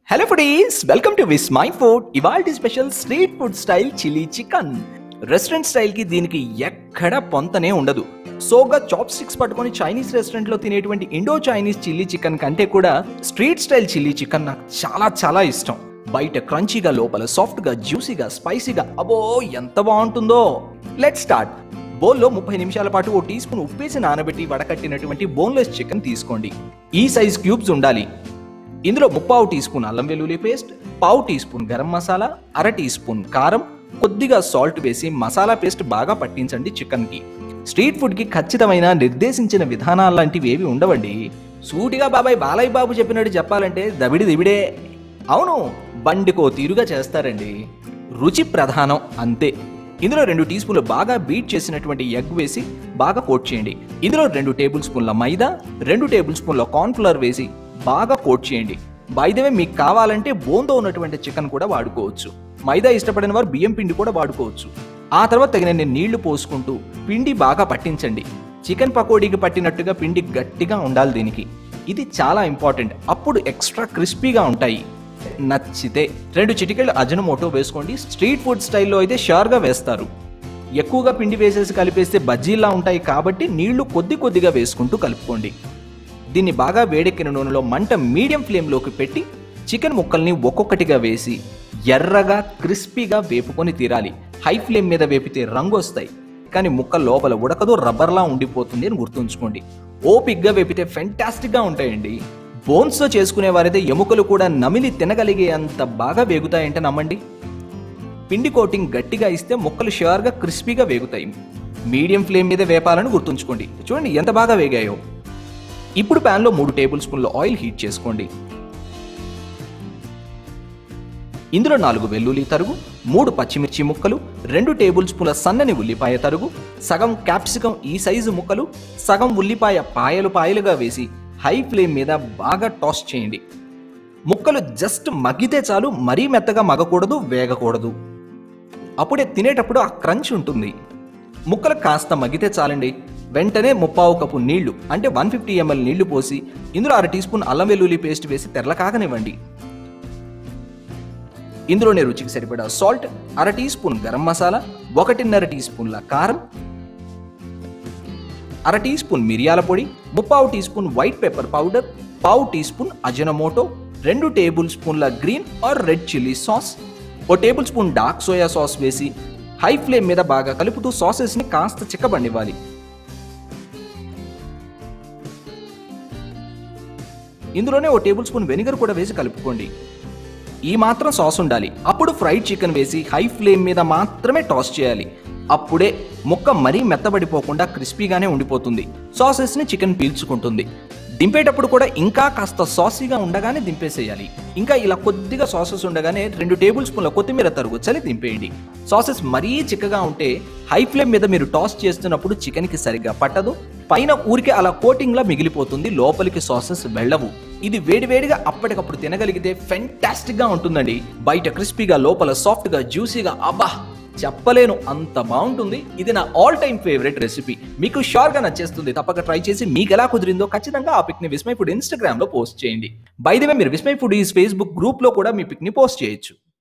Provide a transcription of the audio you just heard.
hello foodies welcome to Vismai food ఇవాల్టి special street food style chilli chicken restaurant style కి దీనికి ఎక్కడ పొంతనే ఉండదు సోగా చాప్ స్టిక్స్ పట్టుకొని చైనీస్ రెస్టారెంట్ లో తినేటువంటి ఇండో చైనీస్ చిల్లీ చికెన్ కంటే కూడా స్ట్రీట్ స్టైల్ చిల్లీ చికెన్ నాకు చాలా చాలా ఇష్టం బయట క్రంచీగా లోపల సాఫ్ట్ గా జ్యూసీగా స్పైసీగా అబో ఎంత బాగుంటుందో లెట్ స్టార్ట్ బౌల్లో ముప్పై నిమిషాల పాటు ఓ టీ స్పూన్ ఉప్పేసి నానబెట్టి వడకట్టినటువంటి బోన్లెస్ చికెన్ తీసుకోండి ఈ సైజ్ క్యూబ్స్ ఉండాలి ఇందులో ముప్పావు టీ స్పూన్ అల్లం వెల్లుల్లి పేస్ట్ పావు టీ స్పూన్ గరం మసాలా అర టీ స్పూన్ కారం కొద్దిగా సాల్ట్ వేసి మసాలా పేస్ట్ బాగా పట్టించండి చికెన్కి స్ట్రీట్ ఫుడ్కి ఖచ్చితమైన నిర్దేశించిన విధానాలు లాంటివి ఏవి ఉండవండి సూటిగా బాబాయ్ బాలయ్య బాబు చెప్పినట్టు చెప్పాలంటే దబిడి దిబిడే అవును బండికో తీరుగా చేస్తారండి రుచి ప్రధానం అంతే ఇందులో రెండు టీ స్పూన్లు బాగా బీట్ చేసినటువంటి ఎగ్ వేసి బాగా కోట్ చేయండి ఇందులో రెండు టేబుల్ స్పూన్ల మైదా రెండు టేబుల్ స్పూన్ల కార్న్ఫ్లవర్ వేసి బాగా కోట్ చేయండి బైదవే మీకు కావాలంటే బోన్తో ఉన్నటువంటి చికెన్ కూడా వాడుకోవచ్చు మైదా ఇష్టపడిన వారు బియ్యం పిండి కూడా వాడుకోవచ్చు ఆ తర్వాత తగినన్ని నీళ్లు పోసుకుంటూ పిండి బాగా పట్టించండి చికెన్ పకోడీకి పట్టినట్టుగా పిండి గట్టిగా ఉండాలి దీనికి ఇది చాలా ఇంపార్టెంట్ అప్పుడు ఎక్స్ట్రా క్రిస్పీగా ఉంటాయి నచ్చితే రెండు చిటికెళ్ళు అజనమోటో వేసుకోండి స్ట్రీట్ ఫుడ్ స్టైల్లో అయితే షూర్గా వేస్తారు ఎక్కువగా పిండి వేసేసి కలిపేస్తే బజ్జీలా ఉంటాయి కాబట్టి నీళ్లు కొద్ది కొద్దిగా వేసుకుంటూ కలుపుకోండి దీన్ని బాగా వేడెక్కిన నూనెలో మంట మీడియం ఫ్లేమ్లోకి పెట్టి చికెన్ ముక్కల్ని ఒక్కొక్కటిగా వేసి ఎర్రగా క్రిస్పీగా వేపుకొని తీరాలి హై ఫ్లేమ్ మీద వేపితే రంగు వస్తాయి కానీ ముక్క లోపల ఉడకదు రబ్బర్లా ఉండిపోతుంది అని గుర్తుంచుకోండి ఓపిగ్గా వేపితే ఫెంటాస్టిక్గా ఉంటాయండి బోన్స్తో చేసుకునే వారైతే ఎముకలు కూడా నమిలి తినగలిగే అంత బాగా వేగుతాయంటే నమ్మండి పిండి కోటింగ్ గట్టిగా ఇస్తే ముక్కలు షూర్గా క్రిస్పీగా వేగుతాయి మీడియం ఫ్లేమ్ మీద వేపాలని గుర్తుంచుకోండి చూడండి ఎంత బాగా వేగాయో ఇప్పుడు ప్యాన్లో మూడు టేబుల్ స్పూన్ల ఆయిల్ హీట్ చేసుకోండి ఇందులో నాలుగు వెల్లుల్లి తరుగు మూడు పచ్చిమిర్చి ముక్కలు రెండు టేబుల్ స్పూన్ల సన్నని ఉల్లిపాయ తరుగు సగం క్యాప్సికం ఈ సైజు ముక్కలు సగం ఉల్లిపాయ పాయలు పాయలుగా వేసి హై ఫ్లేమ్ మీద బాగా టాస్ చేయండి ముక్కలు జస్ట్ మగ్గితే చాలు మరీ మెత్తగా మగకూడదు వేగకూడదు అప్పుడే తినేటప్పుడు ఆ క్రంచ్ ఉంటుంది ముక్కలు కాస్త మగ్గితే చాలండి వెంటనే ముప్పావు కప్పు నీళ్లు అంటే వన్ ఫిఫ్టీ ఎంఎల్ నీళ్లు పోసి ఇందులో అర టీ స్పూన్ అల్లం వెల్లుల్లి పేస్ట్ వేసి తెరల కాగనివ్వండి ఇందులోనే రుచికి సరిపడా సాల్ట్ అర టీ స్పూన్ గరం మసాలా ఒకటిన్నర టీ స్పూన్ల కారం అర టీ స్పూన్ మిరియాల పొడి ముప్పావు teaspoon white pepper powder పావు టీ స్పూన్ అజనమోటో రెండు టేబుల్ స్పూన్ల green or red chilli sauce ఓ tablespoon dark soya sauce వేసి హై ఫ్లేమ్ మీద బాగా కలుపుతూ సాసెస్ని కాస్త చిక్కబండివ్వాలి ఇందులోనే ఓ టేబుల్ స్పూన్ వెనిగర్ కూడా వేసి కలుపుకోండి ఈ మాత్రం సాస్ ఉండాలి అప్పుడు ఫ్రైడ్ చికెన్ వేసి హై ఫ్లేమ్ మీద మాత్రమే టాస్ చేయాలి అప్పుడే ముక్క మరీ మెత్తబడిపోకుండా క్రిస్పీగానే ఉండిపోతుంది సాసెస్ని చికెన్ పీల్చుకుంటుంది దింపేటప్పుడు కూడా ఇంకా కాస్త సాసీగా ఉండగానే దింపేసేయాలి ఇంకా ఇలా కొద్దిగా సాసెస్ ఉండగానే రెండు టేబుల్ స్పూన్ల కొత్తిమీర తరుగు చలి దింపేయండి సాసెస్ మరీ చిక్కగా ఉంటే హై ఫ్లేమ్ మీద మీరు టాస్ చేస్తున్నప్పుడు చికెన్కి సరిగ్గా పట్టదు పైన ఊరికే అలా కోటింగ్లా మిగిలిపోతుంది లోపలికి సాసెస్ వెళ్ళవు ఇది వేడివేడిగా అప్పటికప్పుడు తినగలిగితే ఫెంటాస్టిక్ గా ఉంటుందండి బయట క్రిస్పీగా లోపల సాఫ్ట్ గా జ్యూసీగా అబ్బా చెప్పలేను అంత బాగుంటుంది ఇది నా ఆల్ టైమ్ ఫేవరెట్ రెసిపీ మీకు షూర్ గా నచ్చేస్తుంది తప్పక ట్రై చేసి మీకు ఎలా కుదిరిందో ఖచ్చితంగా ఆ పిక్ ని విస్మై ఫుడ్ ఇన్స్టాగ్రామ్ లో పోస్ట్ చేయండి బై ద వే మీరు విస్మై ఫుడ్ ఈ ఫేస్బుక్ గ్రూప్ లో కూడా మీ పిక్ ని పోస్ట్ చేయొచ్చు